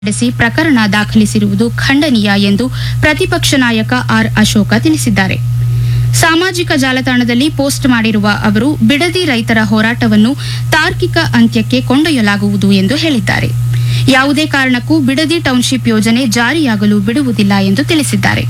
ನಡೆಸಿ ಪ್ರಕರಣ ದಾಖಲಿಸಿರುವುದು ಖಂಡನೀಯ ಎಂದು ಪ್ರತಿಪಕ್ಷ ನಾಯಕ ಆರ್ ಅಶೋಕ ತಿಳಿಸಿದ್ದಾರೆ ಸಾಮಾಜಿಕ ಜಾಲತಾಣದಲ್ಲಿ ಪೋಸ್ಟ್ ಮಾಡಿರುವ ಅವರು ಬಿಡದಿ ರೈತರ ಹೋರಾಟವನ್ನು ತಾರ್ಕಿಕ ಅಂತ್ಯಕ್ಕೆ ಕೊಂಡೊಯ್ಯಲಾಗುವುದು ಎಂದು ಹೇಳಿದ್ದಾರೆ ಯಾವುದೇ ಕಾರಣಕ್ಕೂ ಬಿಡದಿ ಟೌನ್ಶಿಪ್ ಯೋಜನೆ ಜಾರಿಯಾಗಲು ಬಿಡುವುದಿಲ್ಲ ಎಂದು ತಿಳಿಸಿದ್ದಾರೆ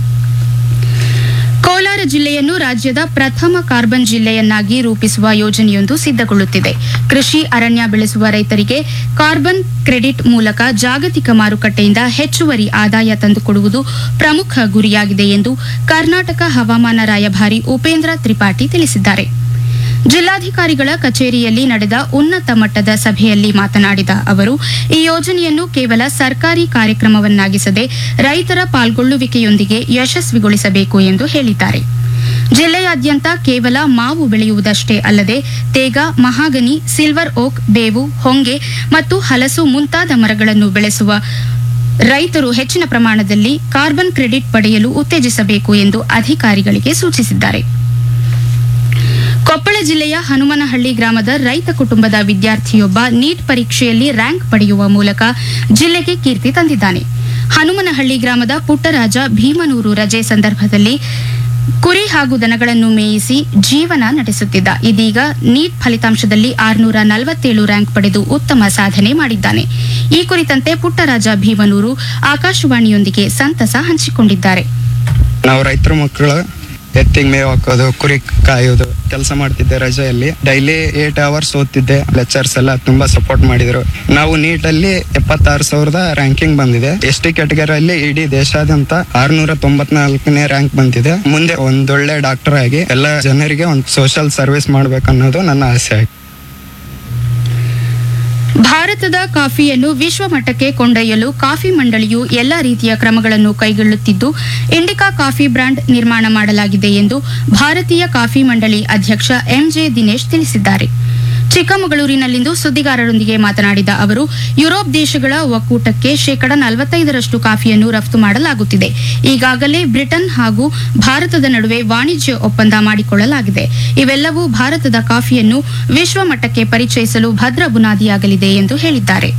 ಕೋಲಾರ ಜಿಲ್ಲೆಯನ್ನು ರಾಜ್ಯದ ಪ್ರಥಮ ಕಾರ್ಬನ್ ಜಿಲ್ಲೆಯನ್ನಾಗಿ ರೂಪಿಸುವ ಯೋಜನೆಯೊಂದು ಸಿದ್ಧಗೊಳ್ಳುತ್ತಿದೆ ಕೃಷಿ ಅರಣ್ಯ ಬೆಳೆಸುವ ರೈತರಿಗೆ ಕಾರ್ಬನ್ ಕ್ರೆಡಿಟ್ ಮೂಲಕ ಜಾಗತಿಕ ಮಾರುಕಟ್ಟೆಯಿಂದ ಹೆಚ್ಚುವರಿ ಆದಾಯ ತಂದುಕೊಡುವುದು ಪ್ರಮುಖ ಗುರಿಯಾಗಿದೆ ಎಂದು ಕರ್ನಾಟಕ ಹವಾಮಾನ ರಾಯಭಾರಿ ಉಪೇಂದ್ರ ತ್ರಿಪಾಠಿ ತಿಳಿಸಿದ್ದಾರೆ ಜಿಲ್ಲಾಧಿಕಾರಿಗಳ ಕಚೇರಿಯಲ್ಲಿ ನಡೆದ ಉನ್ನತ ಮಟ್ಟದ ಸಭೆಯಲ್ಲಿ ಮಾತನಾಡಿದ ಅವರು ಈ ಯೋಜನೆಯನ್ನು ಕೇವಲ ಸರ್ಕಾರಿ ಕಾರ್ಯಕ್ರಮವನ್ನಾಗಿಸದೆ ರೈತರ ಪಾಲ್ಗೊಳ್ಳುವಿಕೆಯೊಂದಿಗೆ ಯಶಸ್ವಿಗೊಳಿಸಬೇಕು ಎಂದು ಹೇಳಿದ್ದಾರೆ ಜಿಲ್ಲೆಯಾದ್ಯಂತ ಕೇವಲ ಮಾವು ಬೆಳೆಯುವುದಷ್ಟೇ ಅಲ್ಲದೆ ತೇಗ ಮಹಾಗನಿ ಸಿಲ್ವರ್ ಓಕ್ ಬೇವು ಹೊಂಗೆ ಮತ್ತು ಹಲಸು ಮುಂತಾದ ಮರಗಳನ್ನು ಬೆಳೆಸುವ ರೈತರು ಹೆಚ್ಚಿನ ಪ್ರಮಾಣದಲ್ಲಿ ಕಾರ್ಬನ್ ಕ್ರೆಡಿಟ್ ಪಡೆಯಲು ಉತ್ತೇಜಿಸಬೇಕು ಎಂದು ಅಧಿಕಾರಿಗಳಿಗೆ ಸೂಚಿಸಿದ್ದಾರೆ ಕೊಪ್ಪಳ ಜಿಲ್ಲೆಯ ಹನುಮನಹಳ್ಳಿ ಗ್ರಾಮದ ರೈತ ಕುಟುಂಬದ ವಿದ್ಯಾರ್ಥಿಯೊಬ್ಬ ನೀಟ್ ಪರೀಕ್ಷೆಯಲ್ಲಿ ರ್ಯಾಂಕ್ ಪಡೆಯುವ ಮೂಲಕ ಜಿಲ್ಲೆಗೆ ಕೀರ್ತಿ ತಂದಿದ್ದಾನೆ ಹನುಮನಹಳ್ಳಿ ಗ್ರಾಮದ ಪುಟ್ಟರಾಜ ಭೀಮನೂರು ರಜೆ ಸಂದರ್ಭದಲ್ಲಿ ಕುರಿ ಹಾಗೂ ದನಗಳನ್ನು ಮೇಯಿಸಿ ಜೀವನ ನಡೆಸುತ್ತಿದ್ದ ಇದೀಗ ನೀಟ್ ಫಲಿತಾಂಶದಲ್ಲಿ ಆರುನೂರ ನಲವತ್ತೇಳು ರ್ಯಾಂಕ್ ಪಡೆದು ಉತ್ತಮ ಸಾಧನೆ ಮಾಡಿದ್ದಾನೆ ಈ ಕುರಿತಂತೆ ಪುಟ್ಟರಾಜ ಭೀಮನೂರು ಆಕಾಶವಾಣಿಯೊಂದಿಗೆ ಸಂತಸ ಹಂಚಿಕೊಂಡಿದ್ದಾರೆ ನಾವು ರೈತರ ಮಕ್ಕಳು ಎತ್ತಿಗೆ ಮೇವು ಹಾಕೋದು ಕುರಿ ಕಾಯೋದು ಕೆಲಸ ಮಾಡ್ತಿದ್ದೆ ರಜೆಯಲ್ಲಿ ಡೈಲಿ ಏಟ್ ಅವರ್ಸ್ ಓದ್ತಿದ್ದೆ ಲೆಕ್ಚರ್ಸ್ ಎಲ್ಲ ತುಂಬಾ ಸಪೋರ್ಟ್ ಮಾಡಿದ್ರು ನಾವು ನೀಟಲ್ಲಿ ಎಪ್ಪತ್ತಾರು ಸಾವಿರದ ರ್ಯಾಂಕಿಂಗ್ ಬಂದಿದೆ ಎಸ್ ಟಿ ಕ್ಯಾಟಗರಿಯಲ್ಲಿ ಇಡೀ ದೇಶಾದ್ಯಂತ ಆರ್ನೂರ ತೊಂಬತ್ನಾಲ್ಕನೇ ರ್ಯಾಂಕ್ ಬಂದಿದೆ ಮುಂದೆ ಒಂದೊಳ್ಳೆ ಡಾಕ್ಟರ್ ಆಗಿ ಎಲ್ಲ ಜನರಿಗೆ ಒಂದು ಸೋಷಿಯಲ್ ಸರ್ವಿಸ್ ಮಾಡ್ಬೇಕನ್ನೋದು ನನ್ನ ಆಸೆ ಆಗಿದೆ ಭಾರತದ ಕಾಫಿಯನ್ನು ವಿಶ್ವ ಮಟ್ಟಕ್ಕೆ ಕೊಂಡೊಯ್ಯಲು ಕಾಫಿ ಮಂಡಳಿಯು ಎಲ್ಲ ರೀತಿಯ ಕ್ರಮಗಳನ್ನು ಕೈಗೊಳ್ಳುತ್ತಿದ್ದು ಇಂಡಿಕಾ ಕಾಫಿ ಬ್ರ್ಯಾಂಡ್ ನಿರ್ಮಾಣ ಮಾಡಲಾಗಿದೆ ಎಂದು ಭಾರತೀಯ ಕಾಫಿ ಮಂಡಳಿ ಅಧ್ಯಕ್ಷ ಎಂಜೆ ದಿನೇಶ್ ತಿಳಿಸಿದ್ದಾರೆ ಚಿಕ್ಕಮಗಳೂರಿನಲ್ಲಿಂದು ಸುದ್ದಿಗಾರರೊಂದಿಗೆ ಮಾತನಾಡಿದ ಅವರು ಯುರೋಪ್ ದೇಶಗಳ ಒಕ್ಕೂಟಕ್ಕೆ ಶೇಕಡ ನಲವತ್ತೈದರಷ್ಟು ಕಾಫಿಯನ್ನು ರಫ್ತು ಮಾಡಲಾಗುತ್ತಿದೆ ಈಗಾಗಲೇ ಬ್ರಿಟನ್ ಹಾಗೂ ಭಾರತದ ನಡುವೆ ವಾಣಿಜ್ಯ ಒಪ್ಪಂದ ಮಾಡಿಕೊಳ್ಳಲಾಗಿದೆ ಇವೆಲ್ಲವೂ ಭಾರತದ ಕಾಫಿಯನ್ನು ವಿಶ್ವ ಮಟ್ಟಕ್ಕೆ ಪರಿಚಯಿಸಲು ಭದ್ರ ಬುನಾದಿಯಾಗಲಿದೆ ಎಂದು ಹೇಳಿದ್ದಾರೆ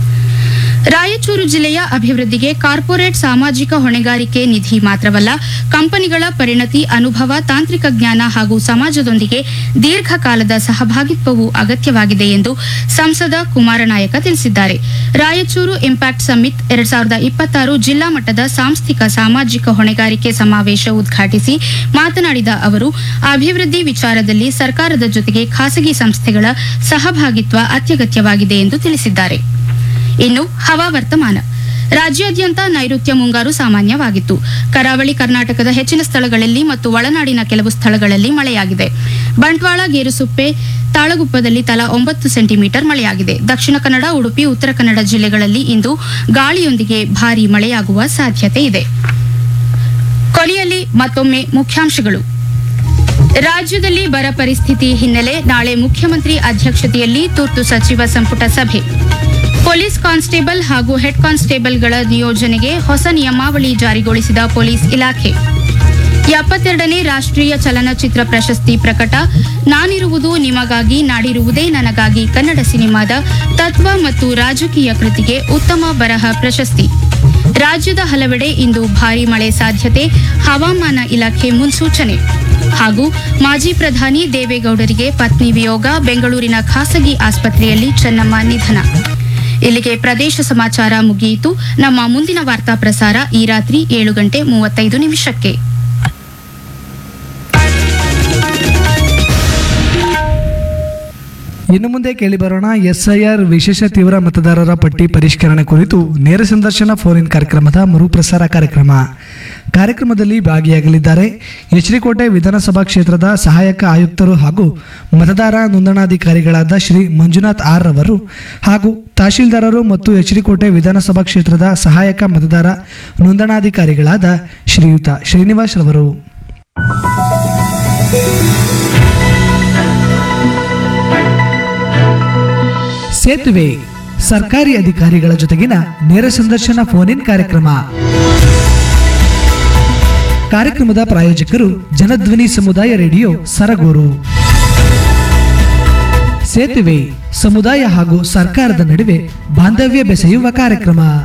ರಾಯಚೂರು ಜಿಲ್ಲೆಯ ಅಭಿವೃದ್ಧಿಗೆ ಕಾರ್ಪೊರೇಟ್ ಸಾಮಾಜಿಕ ಹೊಣೆಗಾರಿಕೆ ನಿಧಿ ಮಾತ್ರವಲ್ಲ ಕಂಪನಿಗಳ ಪರಿಣತಿ ಅನುಭವ ತಾಂತ್ರಿಕ ಜ್ಞಾನ ಹಾಗೂ ಸಮಾಜದೊಂದಿಗೆ ದೀರ್ಘಕಾಲದ ಸಹಭಾಗಿತ್ವವು ಅಗತ್ಯವಾಗಿದೆ ಎಂದು ಸಂಸದ ಕುಮಾರನಾಯಕ ತಿಳಿಸಿದ್ದಾರೆ ರಾಯಚೂರು ಇಂಪ್ಯಾಕ್ಟ್ ಸಮ್ಮಿಟ್ ಎರಡ್ ಸಾವಿರದ ಇಪ್ಪತ್ತಾರು ಜಿಲ್ಲಾ ಮಟ್ಟದ ಸಾಂಸ್ಥಿಕ ಸಾಮಾಜಿಕ ಹೊಣೆಗಾರಿಕೆ ಸಮಾವೇಶ ಉದ್ಘಾಟಿಸಿ ಮಾತನಾಡಿದ ಅವರು ಅಭಿವೃದ್ಧಿ ವಿಚಾರದಲ್ಲಿ ಸರ್ಕಾರದ ಜೊತೆಗೆ ಖಾಸಗಿ ಸಂಸ್ಥೆಗಳ ಸಹಭಾಗಿತ್ವ ಅತ್ಯಗತ್ಯವಾಗಿದೆ ಎಂದು ತಿಳಿಸಿದ್ದಾರೆ ಇನ್ನು ಹವಾವರ್ತಮಾನ ರಾಜ್ಯಾದ್ಯಂತ ನೈಋತ್ಯ ಮುಂಗಾರು ಸಾಮಾನ್ಯವಾಗಿತ್ತು ಕರಾವಳಿ ಕರ್ನಾಟಕದ ಹೆಚ್ಚಿನ ಸ್ಥಳಗಳಲ್ಲಿ ಮತ್ತು ಒಳನಾಡಿನ ಕೆಲವು ಸ್ಥಳಗಳಲ್ಲಿ ಮಳೆಯಾಗಿದೆ ಬಂಟ್ವಾಳ ಗೇರುಸುಪ್ಪೆ ತಾಳಗುಪ್ಪದಲ್ಲಿ ತಲಾ ಒಂಬತ್ತು ಸೆಂಟಿಮೀಟರ್ ಮಳೆಯಾಗಿದೆ ದಕ್ಷಿಣ ಕನ್ನಡ ಉಡುಪಿ ಉತ್ತರ ಕನ್ನಡ ಜಿಲ್ಲೆಗಳಲ್ಲಿ ಇಂದು ಗಾಳಿಯೊಂದಿಗೆ ಭಾರೀ ಮಳೆಯಾಗುವ ಸಾಧ್ಯತೆ ಇದೆ ಕೊನೆಯಲ್ಲಿ ಮತ್ತೊಮ್ಮೆ ಮುಖ್ಯಾಂಶಗಳು ರಾಜ್ಯದಲ್ಲಿ ಬರ ಪರಿಸ್ಥಿತಿ ಹಿನ್ನೆಲೆ ನಾಳೆ ಮುಖ್ಯಮಂತ್ರಿ ಅಧ್ಯಕ್ಷತೆಯಲ್ಲಿ ತುರ್ತು ಸಚಿವ ಸಂಪುಟ ಸಭೆ ಪೊಲೀಸ್ ಕಾನ್ಸ್ಟೇಬಲ್ ಹಾಗೂ ಹೆಡ್ ಕಾನ್ಸ್ಟೇಬಲ್ಗಳ ನಿಯೋಜನೆಗೆ ಹೊಸ ನಿಯಮಾವಳಿ ಜಾರಿಗೊಳಿಸಿದ ಪೊಲೀಸ್ ಇಲಾಖೆ ಎಪ್ಪತ್ತೆರಡನೇ ರಾಷ್ಟ್ರೀಯ ಚಲನಚಿತ್ರ ಪ್ರಶಸ್ತಿ ಪ್ರಕಟ ನಾನಿರುವುದು ನಿಮಗಾಗಿ ನಾಡಿರುವುದೇ ನನಗಾಗಿ ಕನ್ನಡ ಸಿನಿಮಾದ ತತ್ವ ಮತ್ತು ರಾಜಕೀಯ ಕೃತಿಗೆ ಉತ್ತಮ ಬರಹ ಪ್ರಶಸ್ತಿ ರಾಜ್ಯದ ಹಲವೆಡೆ ಇಂದು ಭಾರೀ ಮಳೆ ಸಾಧ್ಯತೆ ಹವಾಮಾನ ಇಲಾಖೆ ಮುನ್ಸೂಚನೆ ಹಾಗೂ ಮಾಜಿ ಪ್ರಧಾನಿ ದೇವೇಗೌಡರಿಗೆ ಪತ್ನಿ ವಿಯೋಗ ಬೆಂಗಳೂರಿನ ಖಾಸಗಿ ಆಸ್ಪತ್ರೆಯಲ್ಲಿ ಚೆನ್ನಮ್ಮ ನಿಧನ ಇಲ್ಲಿಗೆ ಪ್ರದೇಶ ಸಮಾಚಾರ ಮುಗಿಯಿತು ನಮ್ಮ ಮುಂದಿನ ವಾರ್ತಾ ಪ್ರಸಾರ ಈ ರಾತ್ರಿ ಏಳು ಗಂಟೆ ಮೂವತ್ತೈದು ನಿಮಿಷಕ್ಕೆ ಇನ್ನು ಮುಂದೆ ಕೇಳಿಬರೋಣ ಎಸ್ಐಆರ್ ವಿಶೇಷ ತೀವ್ರ ಮತದಾರರ ಪಟ್ಟಿ ಪರಿಷ್ಕರಣೆ ಕುರಿತು ನೇರ ಸಂದರ್ಶನ ಫೋನ್ ಇನ್ ಕಾರ್ಯಕ್ರಮದ ಮರುಪ್ರಸಾರ ಕಾರ್ಯಕ್ರಮ ಕಾರ್ಯಕ್ರಮದಲ್ಲಿ ಭಾಗಿಯಾಗಲಿದ್ದಾರೆ ಎಚ್ಡಿಕೋಟೆ ವಿಧಾನಸಭಾ ಕ್ಷೇತ್ರದ ಸಹಾಯಕ ಆಯುಕ್ತರು ಹಾಗೂ ಮತದಾರ ನೋಂದಣಾಧಿಕಾರಿಗಳಾದ ಶ್ರೀ ಮಂಜುನಾಥ್ ಆರ್ ರವರು ಹಾಗೂ ತಹಶೀಲ್ದಾರರು ಮತ್ತು ಎಚ್ಡಿಕೋಟೆ ವಿಧಾನಸಭಾ ಕ್ಷೇತ್ರದ ಸಹಾಯಕ ಮತದಾರ ನೋಂದಣಾಧಿಕಾರಿಗಳಾದ ಶ್ರೀಯುತ ಶ್ರೀನಿವಾಸ್ ರವರು ಸೇತುವೆ ಸರ್ಕಾರಿ ಅಧಿಕಾರಿಗಳ ಜೊತೆಗಿನ ನೇರ ಸಂದರ್ಶನ ಫೋನ್ ಇನ್ ಕಾರ್ಯಕ್ರಮ ಕಾರ್ಯಕ್ರಮದ ಪ್ರಾಯೋಜಕರು ಜನಧ್ವನಿ ಸಮುದಾಯ ರೇಡಿಯೋ ಸರಗೂರು ಸೇತುವೆ ಸಮುದಾಯ ಹಾಗೂ ಸರ್ಕಾರದ ನಡುವೆ ಬಾಂಧವ್ಯ ಬೆಸೆಯುವ ಕಾರ್ಯಕ್ರಮ